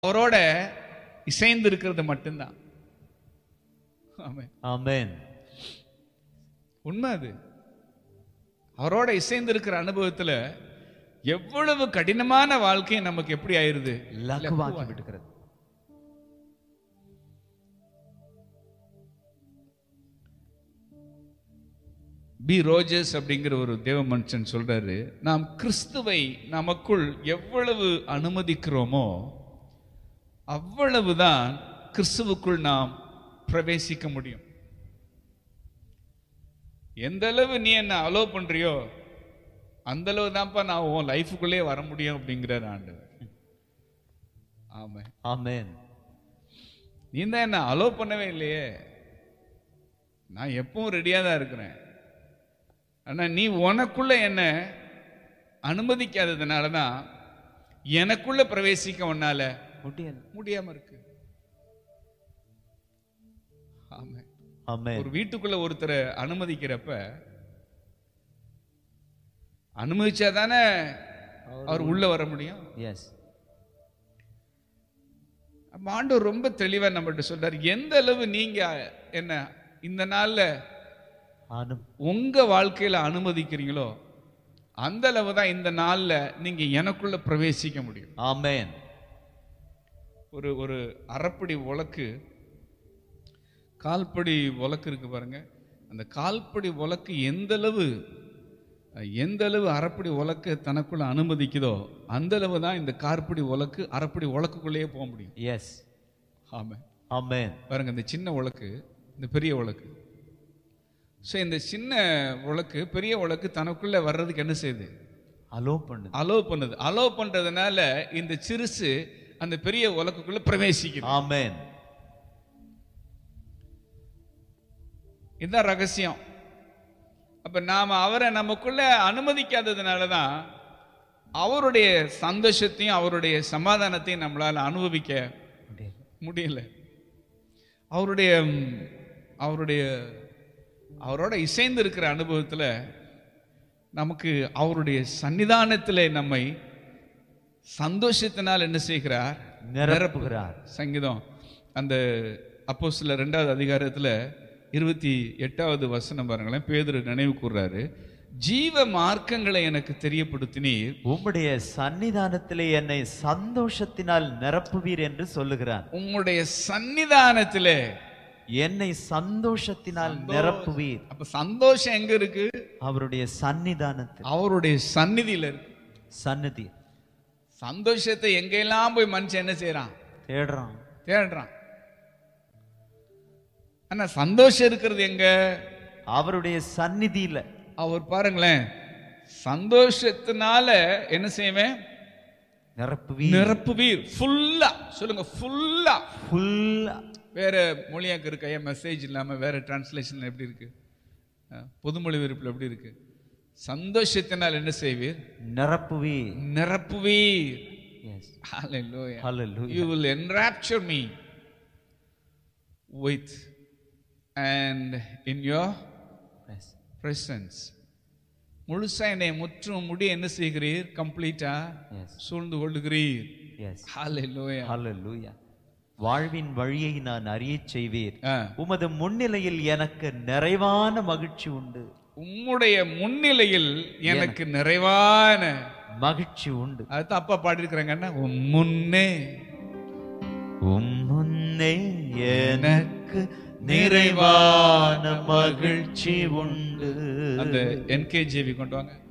அவரோட இசைந்து இருக்கிறது மட்டும்தான் ஆமென். ஆமென் உண்மை அது அவரோட இசைந்து இருக்கிற அனுபவத்துல எவ்வளவு கடினமான வாழ்க்கை நமக்கு எப்படி ஆயிருது லகுவாக்கி விடுகிறது பி ரோஜர்ஸ் அப்படிங்கிற ஒரு தேவ மனுஷன் சொல்றாரு நாம் கிறிஸ்துவை நமக்குள் எவ்வளவு அனுமதிக்கிறோமோ அவ்வளவுதான் கிறிஸ்துவுக்குள் நாம் பிரவேசிக்க முடியும் எந்த அளவு நீ என்ன அலோ பண்றியோ அந்த அளவு தான்ப்பா நான் உன் லைஃபுக்குள்ளே வர முடியும் அப்படிங்கிறார் ஆண்டவர் ஆமா ஆமென் நீ தான் என்ன அலோ பண்ணவே இல்லையே நான் எப்பவும் ரெடியாக தான் இருக்கிறேன் ஆனா நீ உனக்குள்ள என்ன அனுமதிக்காததுனால தான் எனக்குள்ள பிரவேசிக்க உன்னால முடியல முடியாம இருக்கு ஆமா ஆமென் ஒரு வீட்டுக்குள்ள ஒருத்தரை அனுமதிக்கிறப்ப அனுமதிச்சா தானே அவர் உள்ள வர முடியும் எஸ் அப்ப ஆண்டவர் ரொம்ப தெளிவா நம்மகிட்ட சொல்றாரு எந்த அளவு நீங்க என்ன இந்த நாள்ல அனு உங்க வாழ்க்கையில அனுமதிக்கிறீங்களோ அந்த அளவு தான் இந்த நாள்ல நீங்க எனக்குள்ள பிரவேசிக்க முடியும் ஆமென் ஒரு ஒரு அரைப்படி உலக்கு கால்படி உலக்கு இருக்கு பாருங்க அந்த கால்படி உலக்கு எந்த அளவு எந்த அளவு அரைப்படி உலக்க தனக்குள்ள அனுமதிக்குதோ அந்த அளவு தான் இந்த கார்படி உலக்கு அரைப்படி உலக்குக்குள்ளேயே போக முடியும் எஸ் ஆமா ஆமென் பாருங்க இந்த சின்ன உலக்கு இந்த பெரிய உலக்கு ஸோ இந்த சின்ன உலக்கு பெரிய உலக்கு தனக்குள்ள வர்றதுக்கு என்ன செய்யுது அலோ பண்ணுது அலோ பண்ணுது அலோ பண்றதுனால இந்த சிறுசு அந்த பெரிய உலக்குக்குள்ள பிரவேசிக்குது ஆமென் இதுதான் ரகசியம் அப்ப நாம அவரை நமக்குள்ள அனுமதிக்காததுனால தான் அவருடைய சந்தோஷத்தையும் அவருடைய சமாதானத்தையும் நம்மளால அனுபவிக்க முடியல முடியல அவருடைய ம், அவருடைய அவரோட இசைந்து இருக்கிற அனுபவத்துல நமக்கு அவருடைய சன்னிதானத்திலே நம்மை சந்தோஷத்தினால் என்ன செய்கிறார் நிரப்புகிறார் சங்கீதம் அந்த அப்போ சில ரெண்டாவது அதிகாரத்துல இருபத்தி எட்டாவது வசனம் பாருங்களேன் பேதுரு நினைவு கூர்றாரு ஜீவ மார்க்கங்களை எனக்கு தெரியப்படுத்தினீர் உம்முடைய சன்னிதானத்திலே என்னை சந்தோஷத்தினால் நிரப்புவீர் என்று சொல்லுகிறார் உம்முடைய சன்னிதானத்திலே என்னை சந்தோஷத்தினால் நிரப்புவீர் அப்ப சந்தோஷம் எங்க இருக்கு அவருடைய சன்னிதானத்தில் அவருடைய சந்நிதியில இருக்கு சந்நிதி சந்தோஷத்தை எங்கெல்லாம் போய் மனுஷன் என்ன செய்யறான் தேடுறான் தேடுறான் ஆனா சந்தோஷம் இருக்கிறது எங்க அவருடைய சந்நிதியில அவர் பாருங்களேன் சந்தோஷத்தினால என்ன செய்வேன் நிரப்புவீர் நிரப்புவீர் ஃபுல்லா சொல்லுங்க ஃபுல்லா ஃபுல்லா வேற மொழியாக்கு இருக்கு ஐயா மெசேஜ் இல்லாம வேற டிரான்ஸ்லேஷன் எப்படி இருக்கு அஹ், பொதுமொழி விருப்பில் எப்படி இருக்கு சந்தோஷத்தினால் என்ன செய்வீர் நிரப்புவீர் நிரப்புவீர் yes Hallelujah. Hallelujah. You will enrapture me with and in your Yes. presence. முழுசா என்னை முற்றும் முடி என்ன செய்கிறீர் கம்ப்ளீட்டா Yes. சூழ்ந்து கொள்ளுகிறீர் Yes. Hallelujah. Hallelujah. வாழ்வின் வழியை நான் அறியச் செய்வீர் ஆ. உமது முன்னிலையில் எனக்கு நிறைவான மகிழ்ச்சி உண்டு உம்முடைய முன்னிலையில் எனக்கு நிறைவான மகிழ்ச்சி உண்டு அதுதான் அப்பா பாடியிருக்கிறாங்கன்னா உம் முன்னே உம் முன்னே எனக்கு நிறைவான மகிழ்ச்சி உண்டு அந்த என்கேஜிவி கொண்டு வாங்க